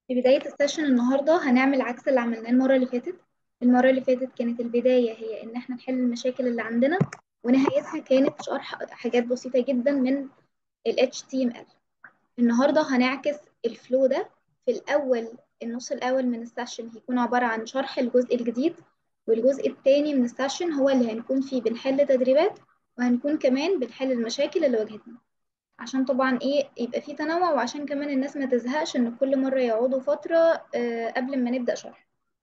في بداية السيشن النهاردة هنعمل عكس اللي عملناه المرة اللي فاتت المرة اللي فاتت كانت البداية هي إن احنا نحل المشاكل اللي عندنا ونهايتها كانت شرح حاجات بسيطة جدا من ال HTML النهاردة هنعكس الفلو ده في الأول النص الأول من السيشن هيكون عبارة عن شرح الجزء الجديد والجزء الثاني من السيشن هو اللي هنكون فيه بنحل تدريبات وهنكون كمان بنحل المشاكل اللي واجهتنا عشان طبعا ايه يبقى في تنوع وعشان كمان الناس ما تزهقش ان كل مرة يقعدوا فترة آه قبل ما نبدأ شرح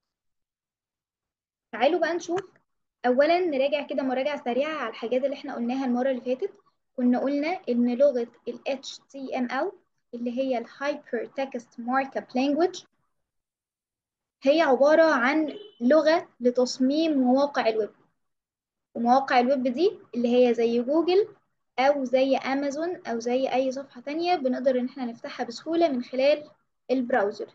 تعالوا بقى نشوف اولا نراجع كده مراجعة سريعة على الحاجات اللي احنا قلناها المرة اللي فاتت كنا قلنا ان لغة ال HTML اللي هي ال Hypertext Markup Language هي عبارة عن لغة لتصميم مواقع الويب ومواقع الويب دي اللي هي زي جوجل أو زي أمازون أو زي أي صفحة تانية بنقدر إن احنا نفتحها بسهولة من خلال البراوزر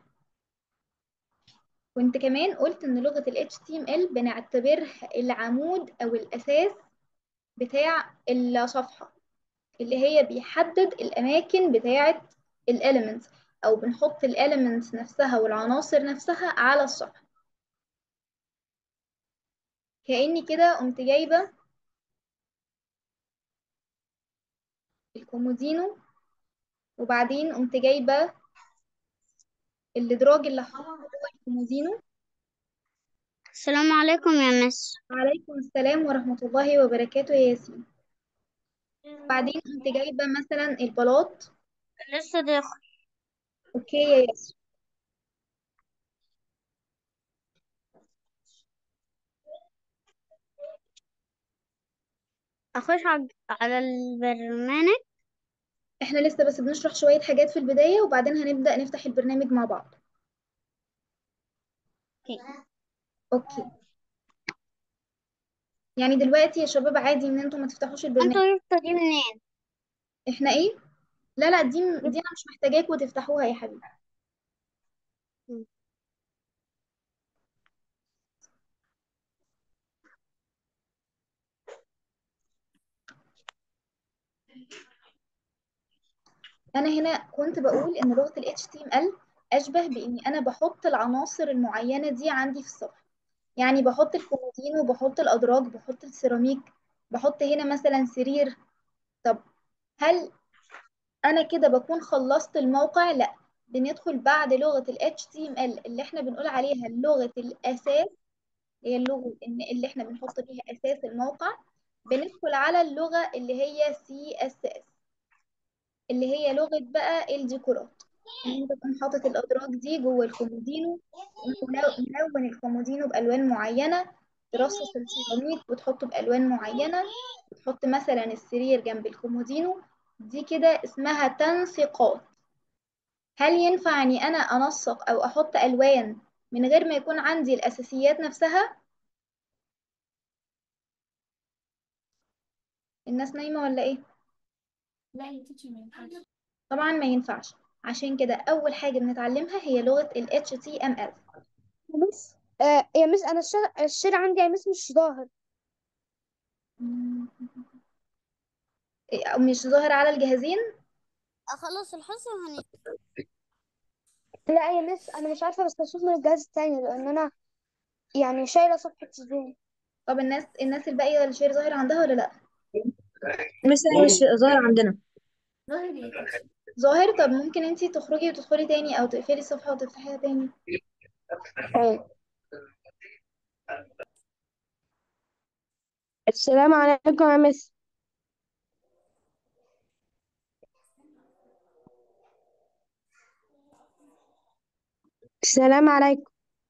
كنت كمان قلت إن لغة ال HTML بنعتبرها العمود أو الأساس بتاع الصفحة اللي هي بيحدد الأماكن بتاعة الإليمنتس أو بنحط الإليمنتس نفسها والعناصر نفسها على الصفحة كأني كده قمت جايبة الكومودينو وبعدين قمت جايبة الإدراج اللي حطه جوه الكومودينو السلام عليكم يا مس وعليكم السلام ورحمة الله وبركاته يا ياسين بعدين قمت جايبة مثلا البلاط لسه داخل اوكي يا ياسر اخش عج- على البرنامج احنا لسه بس بنشرح شوية حاجات في البداية وبعدين هنبدأ نفتح البرنامج مع بعض اوكي يعني دلوقتي يا شباب عادي ان انتوا ما تفتحوش البرنامج انتوا جبتوا دي منين احنا ايه لا لا دي دي انا مش محتاجاكوا تفتحوها يا حبيبي انا هنا كنت بقول ان لغة ال HTML اشبه باني انا بحط العناصر المعينة دي عندي في الصفحة يعني بحط الكومودينو بحط الادراج بحط السيراميك بحط هنا مثلا سرير طب هل انا كده بكون خلصت الموقع لا بندخل بعد لغة ال HTML اللي احنا بنقول عليها لغة الاساس هي اللغة إن- اللي احنا بنحط فيها اساس الموقع بندخل على اللغة اللي هي CSS اللي هي لغة بقى الديكورات ان انت تكون حاطط الادراج دي جوه الكومودينو وملو- ملون الكومودينو بالوان معينة ترصص السيراميك وتحطه بالوان معينة وتحط مثلا السرير جنب الكومودينو دي كده اسمها تنسيقات هل ينفع اني انا انسق او احط الوان من غير ما يكون عندي الاساسيات نفسها الناس نايمة ولا ايه لا يا تيتشر ما ينفعش طبعا ما ينفعش عشان كده اول حاجة بنتعلمها هي لغة ال HTML مس آه يا مس انا الشر الشر عندي يا مس مش ظاهر إيه، مش ظاهر على الجهازين اخلص الحصة وهني لا يا مس انا مش عارفه بس اشوف من الجهاز التاني لان انا يعني شايله صفحه زوم طب الناس الناس الباقية الشير ظاهر عندها ولا لا مثلا مش ظاهر عندنا ظاهر يا تيتشر ظاهر طب ممكن انتي تخرجي وتدخلي تاني او تقفلي الصفحة وتفتحيها تاني السلام عليكم يا مس السلام عليكم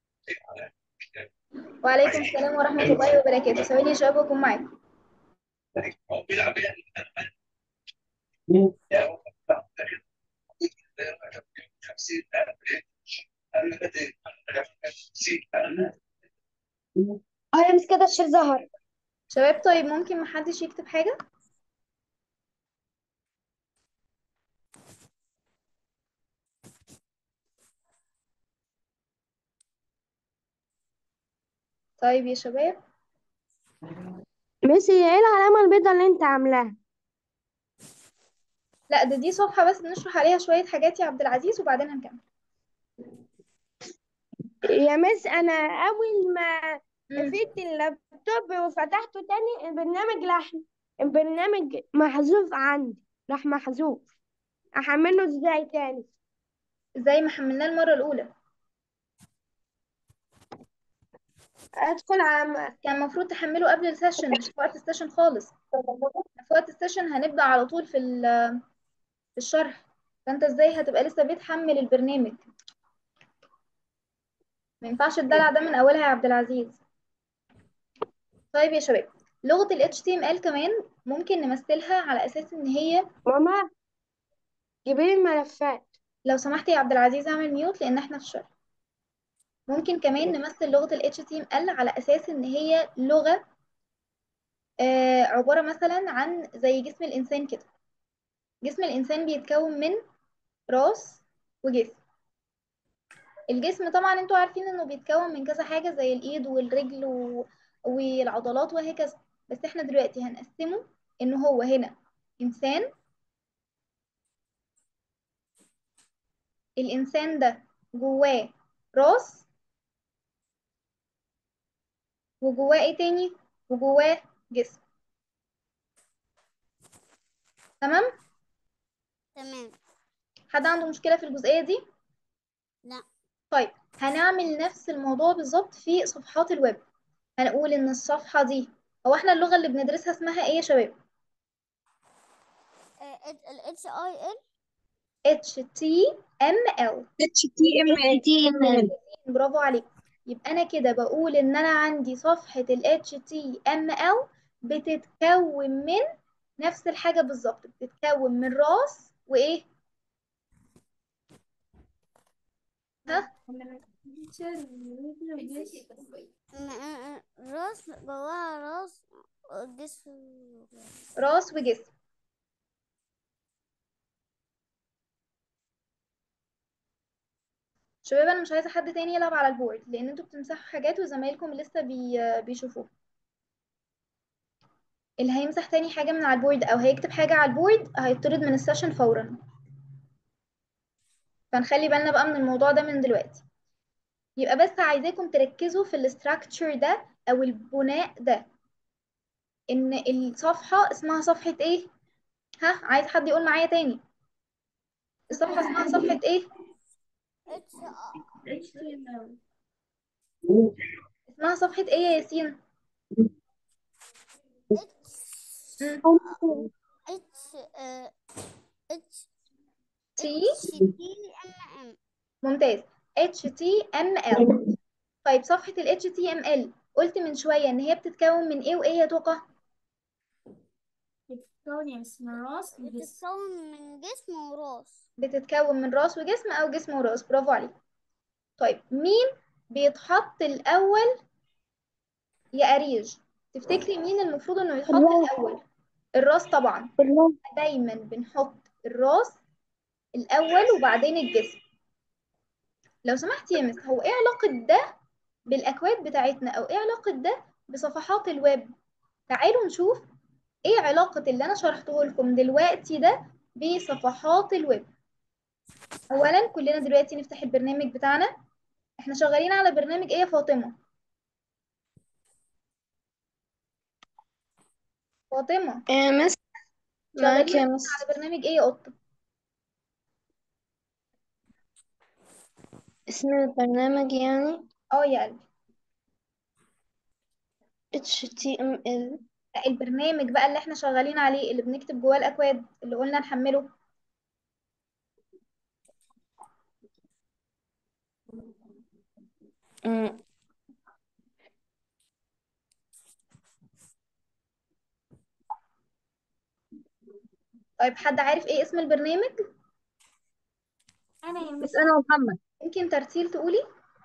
وعليكم السلام ورحمة الله وبركاته ثواني يا شباب واكون معاكم اه يا مس كده الشر ظهر شباب طيب ممكن محدش يكتب حاجة طيب يا شباب مس هي ايه العلامه البيضاء اللي انت عاملاها لا ده دي صفحة بس نشرح عليها شوية حاجات يا عبد العزيز وبعدين هنكمل يا مس انا اول ما مم. قفلت اللابتوب وفتحته تاني البرنامج راح البرنامج محذوف عندي راح محذوف احمله ازاي تاني زي ما حملناه المرة الأولى ادخل على كان المفروض تحمله قبل السيشن مش في وقت السيشن خالص في وقت السيشن هنبدأ على طول في ال- في الشرح فانت ازاي هتبقى لسه بتحمل البرنامج ما ينفعش الدلع ده من اولها يا عبد العزيز طيب يا شباب لغة ال HTML كمان ممكن نمثلها على اساس ان هي ماما جيبي لي الملفات لو سمحت يا عبد العزيز اعمل ميوت لان احنا في الشرح ممكن كمان نمثل لغة ال HTML على اساس ان هي لغة آه عبارة مثلا عن زي جسم الانسان كده جسم الانسان بيتكون من راس وجسم الجسم طبعا انتوا عارفين انه بيتكون من كذا حاجة زي الايد والرجل و... والعضلات وهكذا بس احنا دلوقتي هنقسمه ان هو هنا انسان الانسان ده جواه راس وجواه ايه تاني وجواه جسم تمام تمام حد عنده مشكلة في الجزئية دي لا طيب هنعمل نفس الموضوع بالظبط في صفحات الويب هنقول ان الصفحة دي هو احنا اللغة اللي بندرسها اسمها ايه يا شباب ال اتش اي ال HTML HTML برافو عليك يبقى انا كده بقول ان انا عندي صفحة ال HTML بتتكون من نفس الحاجة بالظبط بتتكون من راس وايه ها راس جواها راس جسم راس وجسم شباب انا مش عايزة حد تاني يلعب على البورد لان انتوا بتمسحوا حاجات وزمايلكم لسه بي... بيشوفوها اللي هيمسح تاني حاجة من على البورد او هيكتب حاجة على البورد هيطرد من السيشن فورا فنخلي بالنا بقى من الموضوع ده من دلوقتي يبقى بس عايزاكم تركزوا في الاستراكتشر ده او البناء ده ان الصفحة اسمها صفحة ايه ها عايز حد يقول معايا تاني الصفحة اسمها صفحة ايه اتش HTML اسمها صفحة ايه يا ياسين اتش مم. اتش اتش تي اتش تي ام ام ممتاز HTML طيب صفحة ال HTML قلت من شوية ان هي بتتكون من ايه وايه يا توقع بتتكون اسم راس وجسم بتتكون من جسم وراس بتتكون من راس وجسم او جسم وراس برافو عليك طيب مين بيتحط الاول يا اريج تفتكري مين المفروض انه يتحط الراس. الاول الراس طبعا الراس دايما بنحط الراس الاول وبعدين الجسم لو سمحت يا مس هو ايه علاقة ده بالاكواد بتاعتنا او ايه علاقة ده بصفحات الويب تعالوا نشوف ايه علاقة اللي انا شرحته لكم دلوقتي ده بصفحات الويب اولا كلنا دلوقتي نفتح البرنامج بتاعنا احنا شغالين على برنامج ايه يا فاطمة فاطمة يا مس معاك يا شغالين مس على برنامج ايه يا قطة اسم البرنامج يعني اه يا قلبي HTML لا، البرنامج بقى اللي احنا شغالين عليه اللي بنكتب جواه الاكواد اللي قلنا نحمله مم. طيب حد عارف ايه اسم البرنامج أنا يا بس مس أنا ومحمد ممكن ترتيل تقولي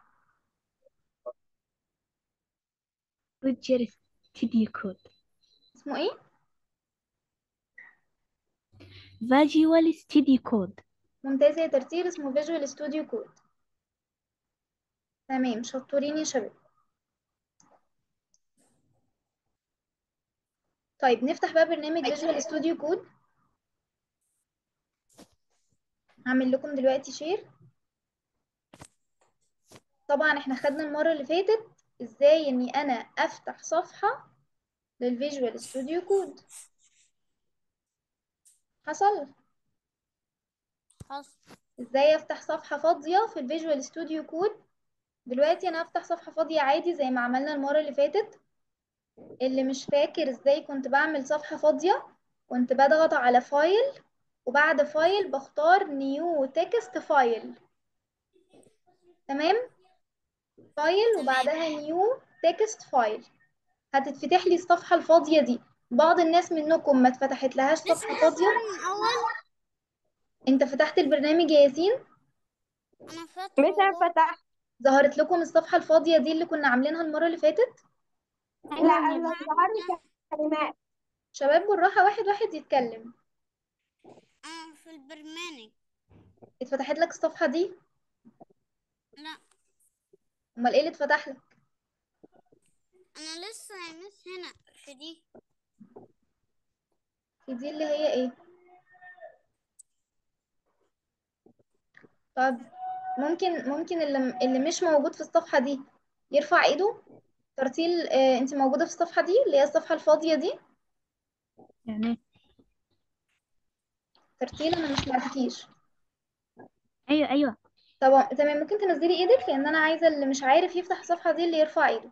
Visual Studio Code اسمه ايه Visual Studio Code ممتاز يا ترتيل اسمه فيجوال ستوديو كود تمام شطورين يا شباب طيب نفتح بقى برنامج فيجوال ستوديو كود هعمل لكم دلوقتي شير طبعا احنا خدنا المرة اللي فاتت ازاي اني انا افتح صفحة للفيجوال ستوديو كود حصل حصل ازاي افتح صفحة فاضية في الفيجوال ستوديو كود دلوقتي انا هفتح صفحة فاضية عادي زي ما عملنا المرة اللي فاتت اللي مش فاكر ازاي كنت بعمل صفحة فاضية كنت بضغط على فايل وبعد فايل بختار نيو تكست فايل تمام فايل وبعدها نيو تكست فايل هتتفتح لي الصفحة الفاضية دي بعض الناس منكم ما اتفتحت لهاش صفحة فاضية من اول انت فتحت البرنامج يا ياسين انا فاكره مثلا والله. فتحت ظهرت لكم الصفحة الفاضية دي اللي كنا عاملينها المرة اللي فاتت لا انا ظهر لي كلمات شباب بالراحة واحد واحد يتكلم انا في البرنامج اتفتحت لك الصفحة دي لا امال ايه اللي اتفتح لك انا لسه يا مس هنا في دي في دي اللي هي ايه طب ممكن ممكن اللي اللي مش موجود في الصفحة دي يرفع ايده ترتيل اه انت موجودة في الصفحة دي اللي هي الصفحة الفاضية دي يعني ترتيل انا مش سمعتكيش أيوة أيوة طب تمام ممكن تنزلي ايدك لان انا عايزة اللي مش عارف يفتح الصفحة دي اللي يرفع ايده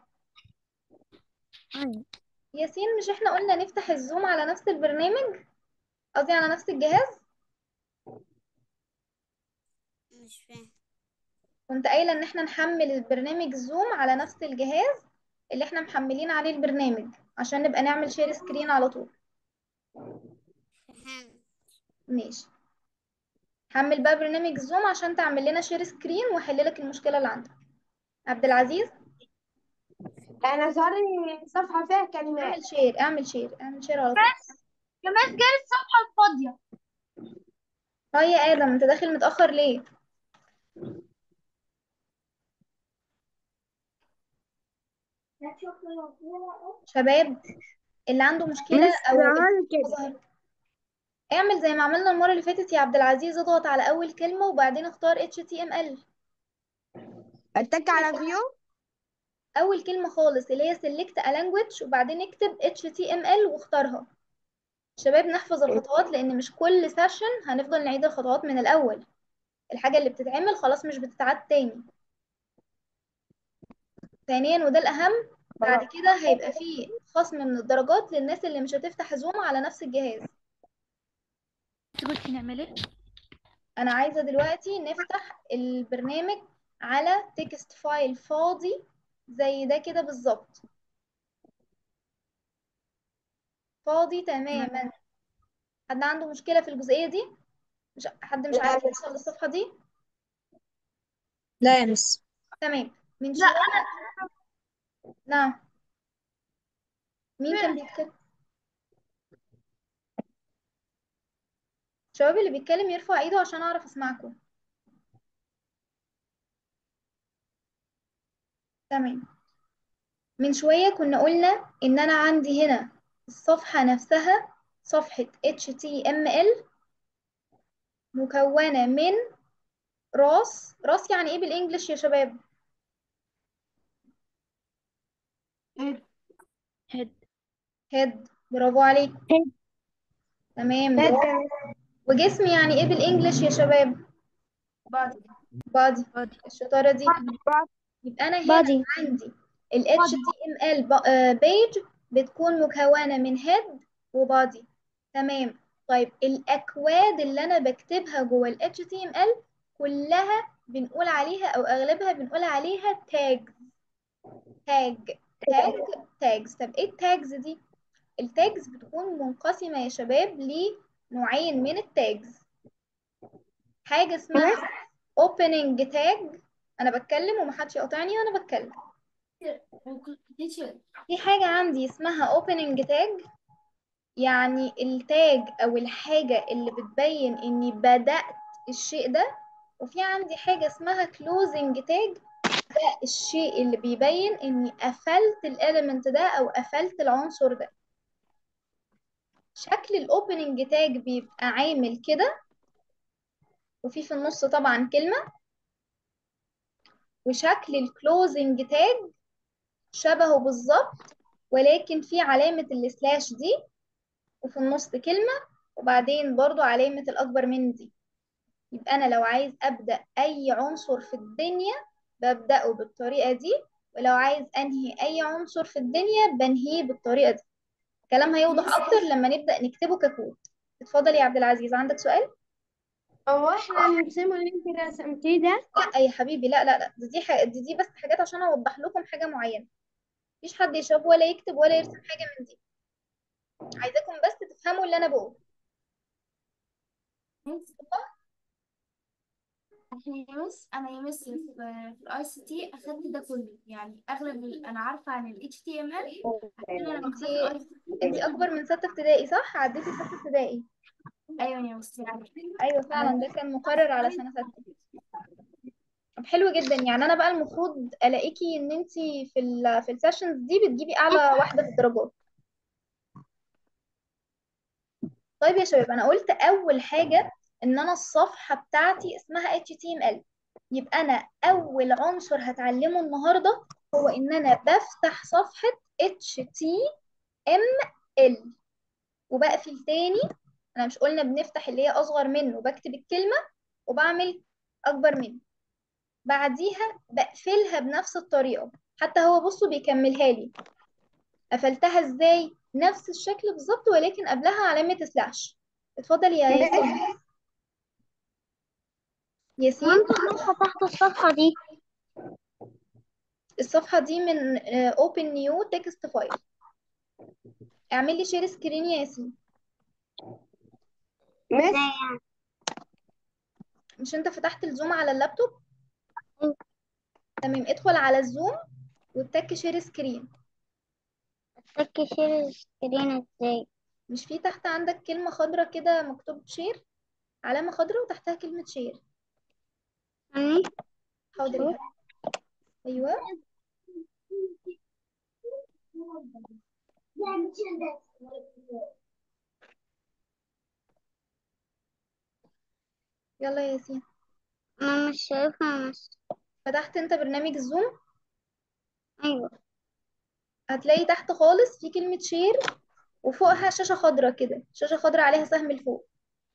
أيوة ياسين مش احنا قلنا نفتح الزوم على نفس البرنامج قصدي على نفس الجهاز مش فاهم كنت قايلة ان احنا نحمل البرنامج زوم على نفس الجهاز اللي احنا محملين عليه البرنامج عشان نبقى نعمل شير سكرين على طول فهمت ماشي حمل بقى برنامج زوم عشان تعمل لنا شير سكرين واحل لك المشكلة اللي عندك عبد العزيز انا ظهر لي صفحة فيها كلمات اعمل شير اعمل شير اعمل شير على طول يا مس جالي الصفحة الفاضية اه يا ادم انت داخل متأخر ليه شباب اللي عنده مشكلة مس او ظهر لي كده ظهر اعمل زي ما عملنا المرة اللي فاتت يا عبد العزيز اضغط على اول كلمة وبعدين اختار HTML اتك على فيو اول كلمة خالص اللي هي select a language وبعدين اكتب HTML واختارها شباب نحفظ الخطوات لان مش كل سيشن هنفضل نعيد الخطوات من الاول الحاجة اللي بتتعمل خلاص مش بتتعاد تاني ثانيا وده الاهم بعد كده هيبقى فيه خصم من الدرجات للناس اللي مش هتفتح زوم على نفس الجهاز أنت قلتي نعمل إيه؟ انا عايزة دلوقتي نفتح البرنامج على تكست فايل فاضي زي ده كده بالظبط فاضي تماما حد عنده مشكلة في الجزئية دي مش حد مش عارف يوصل للصفحة دي لا يا مس تمام من لا شوية نعم مين كان بيتكلم الشباب اللي بيتكلم يرفع ايده عشان اعرف اسمعكم تمام من شوية كنا قلنا ان انا عندي هنا الصفحة نفسها صفحة HTML مكونة من راس راس يعني ايه بالانجلش يا شباب هيد هيد برافو عليك تمام برافو. وجسم يعني ايه بالانجلش يا شباب بادي بادي الشطارة دي يبقى انا هنا body عندي ال HTML بيج بتكون مكونة من head وبادي تمام طيب الأكواد اللي أنا بكتبها جوه ال HTML كلها بنقول عليها أو أغلبها بنقول عليها tags tag tag tags طب إيه التاجز دي؟ التاجز بتكون منقسمة يا شباب لنوعين من التاجز حاجة اسمها opening tag أنا بتكلم ومحدش يقاطعني وأنا بتكلم في حاجة عندي اسمها opening tag يعني التاج أو الحاجة اللي بتبين إني بدأت الشيء ده وفي عندي حاجة اسمها closing tag ده الشيء اللي بيبين إني قفلت الإليمنت ده أو قفلت العنصر ده شكل الأوبننج تاج بيبقى عامل كده وفي في النص طبعا كلمة وشكل الكلوزنج تاج شبهه بالظبط ولكن في علامة السلاش دي وفي النص كلمة وبعدين برضو علامة الأكبر من دي يبقى أنا لو عايز أبدأ أي عنصر في الدنيا ببدأه بالطريقة دي ولو عايز أنهي أي عنصر في الدنيا بنهيه بالطريقة دي الكلام هيوضح أكتر لما نبدأ نكتبه ككود اتفضل يا عبد العزيز عندك سؤال؟ هو احنا نرسمه اللي انت رسمتيه ده لا يا حبيبي لا لا لا دي دي, ح- دي, دي بس حاجات عشان أوضح لكم حاجة معينة مفيش حد يشرب ولا يكتب ولا يرسم حاجة من دي عايزاكم بس تفهموا اللي أنا بقوله احنا يمس انا يمس في في الاي سي تي اخدت ده كله يعني اغلب ال- انا عارفه عن ال HTML عشان انا انتي باخدها في الاي سي انتي أكبر من ستة ابتدائي صح؟ عديتي ستة ابتدائي ايوه يا مس يعني ايوه فعلا ده كان مقرر على سنة ستة طب حلو جدا يعني انا بقى المفروض الاقيكي ان انتي في ال في السيشنز دي بتجيبي اعلى واحدة في الدرجات طيب يا شباب انا قلت اول حاجة ان انا الصفحة بتاعتي اسمها HTML يبقى انا اول عنصر هتعلمه النهاردة هو ان انا بفتح صفحة HTML وبقفل تاني انا مش قلنا بنفتح اللي هي اصغر منه بكتب الكلمة وبعمل اكبر منه بعديها بقفلها بنفس الطريقة حتى هو بصوا بيكملها لي قفلتها ازاي نفس الشكل بالظبط ولكن قبلها علامة سلاش اتفضل يا ياسين ياسين وانت ليه فتحت الصفحة دي الصفحة دي من آه، open new text file اعمل لي شير سكرين يا ياسين مس مش انت فتحت الزوم على اللابتوب أيوة. تمام ادخل على الزوم وتك شير سكرين اتك شير السكرين ازاي مش في تحت عندك كلمة خضرة كده مكتوب شير علامة خضرة وتحتها كلمة شير يعني حاضر يا حبيبي ايوه يلا يا ياسين انا مش شايفها مس فتحت انت برنامج الزوم ايوه هتلاقي تحت خالص في كلمة شير وفوقها شاشة خضرة كده شاشة خضرة عليها سهم لفوق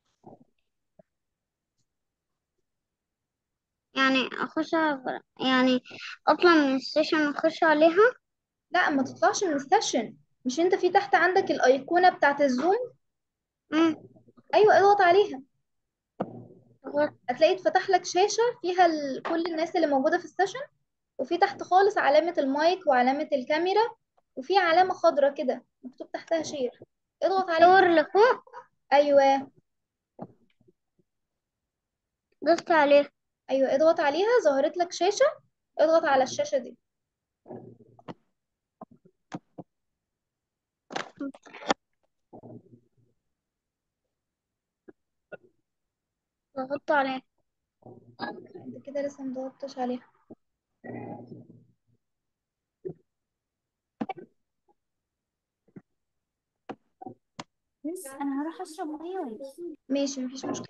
يعني اخش على- يعني اطلع من السيشن واخش عليها لا ما تطلعش من السيشن مش انت في تحت عندك الأيقونة بتاعت الزوم امم ايوه اضغط عليها غلط. هتلاقي اتفتح لك شاشة فيها ال... كل الناس اللي موجودة في السيشن وفي تحت خالص علامة المايك وعلامة الكاميرا وفي علامة خضرة كده مكتوب تحتها شير اضغط عليها دور لفوق ايوه دوست عليها ايوه اضغط عليها ظهرت لك شاشة اضغط على الشاشة دي ضغطت عليها انت كده لسه مضغطتش عليها بس انا هروح اشرب ميه ولا ماشي مفيش مشكلة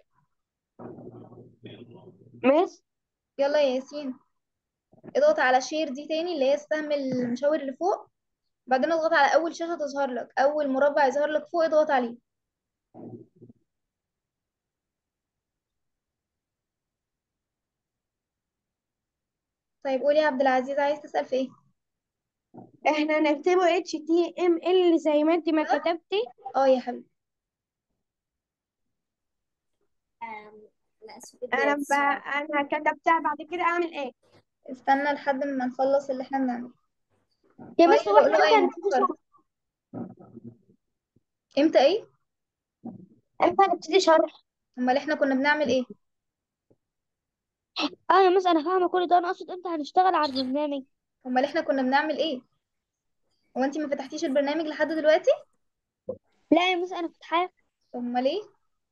مس يلا يا ياسين اضغط على شير دي تاني اللي هي السهم المشاور اللي فوق بعدين اضغط على اول شاشة تظهر لك اول مربع يظهر لك فوق اضغط عليه طيب قولي يا عبد العزيز عايز تسأل في ايه احنا نكتبه اتش تي ام ال زي ما انت ما كتبتي اه يا حبيبي انا ب... انا كتبتها بعد كده اعمل ايه استنى لحد ما نخلص اللي احنا بنعمله يا طيب بس هو قولوا ايه اتفضل. امتى ايه امتى هنبتدي شرح امال احنا كنا بنعمل ايه اه يا مس انا فاهمه كل ده انا اقصد امتى هنشتغل على البرنامج امال احنا كنا بنعمل ايه هو انت ما فتحتيش البرنامج لحد دلوقتي لا يا مس انا فاتحاه امال ايه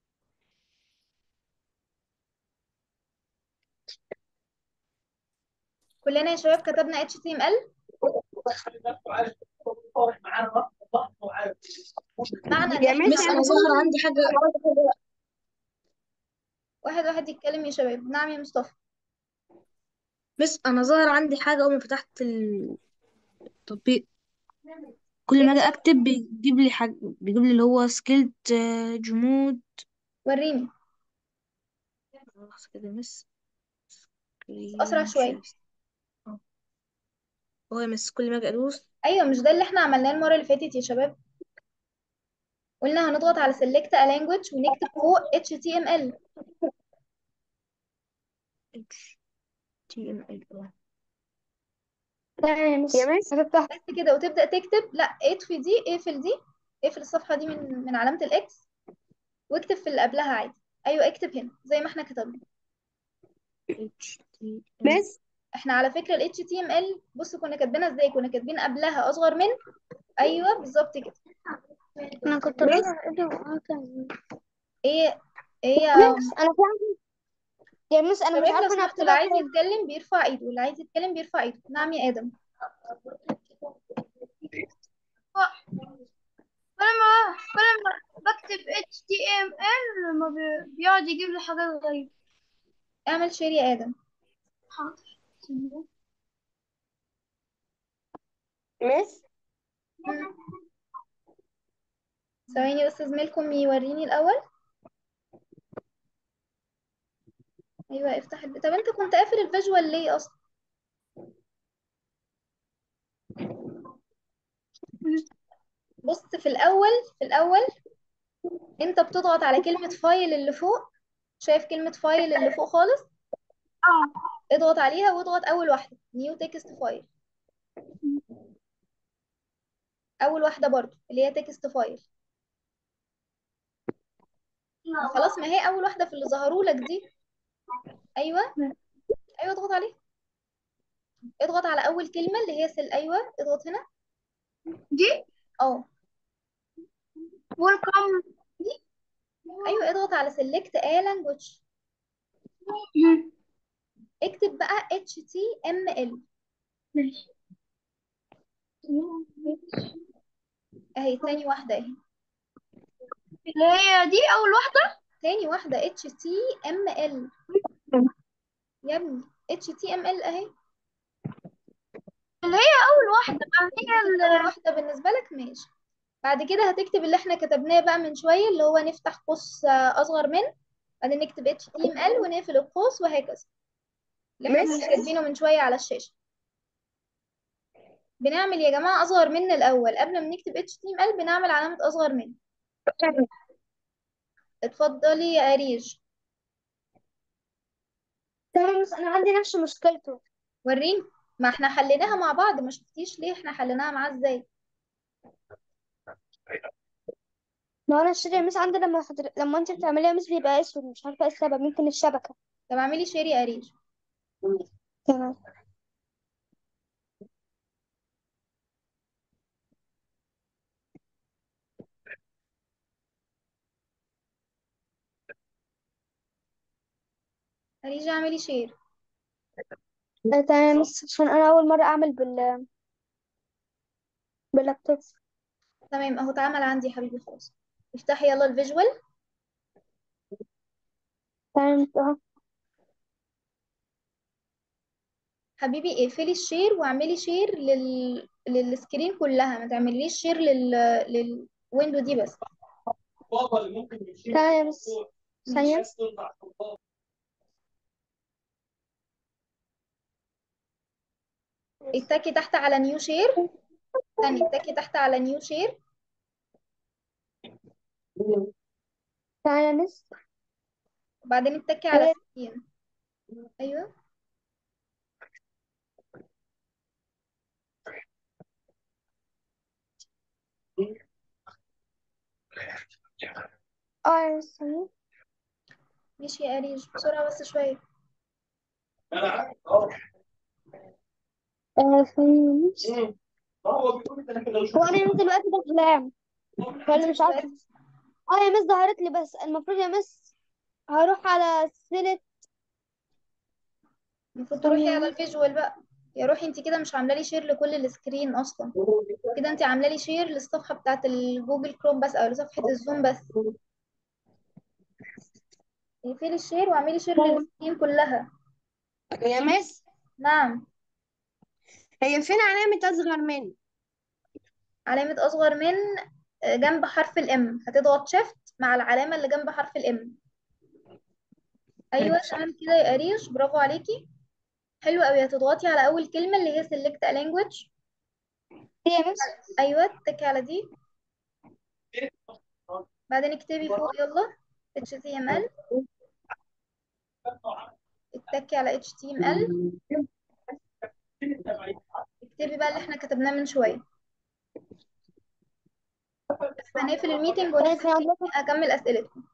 كلنا يا شباب كتبنا HTML معنى ان يا احنا مس انا ظهر عندي حاجه واحد واحد يتكلم يا شباب نعم يا مصطفى بس انا ظاهر عندي حاجه اول ما فتحت التطبيق كل ما اجي اكتب بيجيب لي حاجه بيجيب لي اللي هو سكيلت جمود وريني خلاص كده مس أسرع شوية هو يا مس كل ما اجي ادوس أيوة مش ده اللي احنا عملناه المرة اللي فاتت يا شباب قلنا هنضغط على select a language ونكتب فوق HTML HTML تمام يا مس هتفتح بس كده وتبدأ تكتب لا اطفي دي اقفل دي اقفل الصفحة دي من من علامة الإكس واكتب في اللي قبلها عادي أيوة اكتب هنا زي ما احنا كتبنا HTML مس احنا على فكرة ال HTML بص كنا كاتبينها ازاي كنا كاتبين قبلها أصغر من أيوة بالظبط كده انا كنت رافع ايدي وممكن ايه ايه يا مس انا في عندي يا مس انا مش شباب لو عارفه انا سمحتوا اللي اكتبها عايز ازاي يتكلم بيرفع ايده واللي عايز يتكلم بيرفع ايده نعم يا آدم كل ما كل ما بكتب HTML ما بي- بيقعد يجيب لي حاجات غريبة اعمل شير يا آدم حاضر مس مم. ثواني بس زميلكم يوريني الأول أيوة افتح الب... طب انت كنت قافل الفيجوال ليه أصلا بص في الأول في الأول انت بتضغط على كلمة فايل اللي فوق شايف كلمة فايل اللي فوق خالص اه اضغط عليها واضغط أول واحدة نيو تكست فايل أول واحدة برضو اللي هي تكست فايل خلاص ما هي أول واحدة في اللي ظهروا لك دي أيوة أيوة اضغط عليها اضغط على أول كلمة اللي هي سل أيوة اضغط هنا دي اه ويلكم أيوة اضغط على select a language اكتب بقى HTML ماشي اهي تاني واحدة اهي اللي هي دي أول واحدة تاني واحدة HTML يا ابني HTML اهي اللي هي أول واحدة بقى هي أول ال- واحدة بالنسبة لك ماشي بعد كده هتكتب اللي احنا كتبناه بقى من شوية اللي هو نفتح قوس آه، أصغر من بعدين نكتب HTML ونقفل القوس وهكذا اللي احنا كنا كاتبينه من شوية على الشاشة بنعمل يا جماعة أصغر من الأول قبل ما نكتب HTML بنعمل علامة أصغر من اتفضلي يا أريج تمام بس انا عندي نفس مشكلته وريني ما احنا حليناها مع بعض ما شفتيش ليه احنا حليناها معاه ازاي ما انا الشير يا مس عندي لما حضر... لما انت بتعمليها مس بيبقى اسود مش عارفه ايه السبب يمكن الشبكه طب اعملي شير يا أريج تمام أريج اعملي شير آه، تمام بس عشان انا اول مره اعمل بال باللابتوب تمام اهو اتعمل عندي يا حبيبي خلاص افتحي يلا الفيجوال تمام اهو حبيبي اقفلي الشير واعملي شير لل... للسكرين كلها ما تعمليش شير لل... للويندو دي بس تمام بس ثانيه اتكي تحت على نيو شير ثاني اتكي تحت على نيو شير تمام بس وبعدين اتكي على سكرين ايوه اه بس ثانيه ماشي يا أريج بسرعة بس شوية آه، ثانيه بس هو انا يا مس دلوقتي ده كلام ولا مش عارفه اه يا مس ظهرت لي بس المفروض يا مس هروح على سلة المفروض تروحي على الفيجوال بقى يا روحي انت كده مش عامله لي شير لكل السكرين اصلا كده انت عامله لي شير للصفحه بتاعت الجوجل كروم بس او لصفحه الزوم بس اقفلي الشير واعملي شير للسكرين كلها يا مس نعم هي فين علامة أصغر من علامة أصغر من آه، جنب حرف الام هتضغط شيفت مع العلامة اللي جنب حرف الام أيوة تمام كده يا قريش برافو عليكي حلو أوي هتضغطي على أول كلمة اللي هي select a language هي يا مس أيوة تكي على دي بعدين اكتبي فوق يلا HTML اتكي على HTML اكتبي بقى اللي احنا كتبناه من شوية بس هنقفل الميتنج ونفتح أكمل أسئلتكم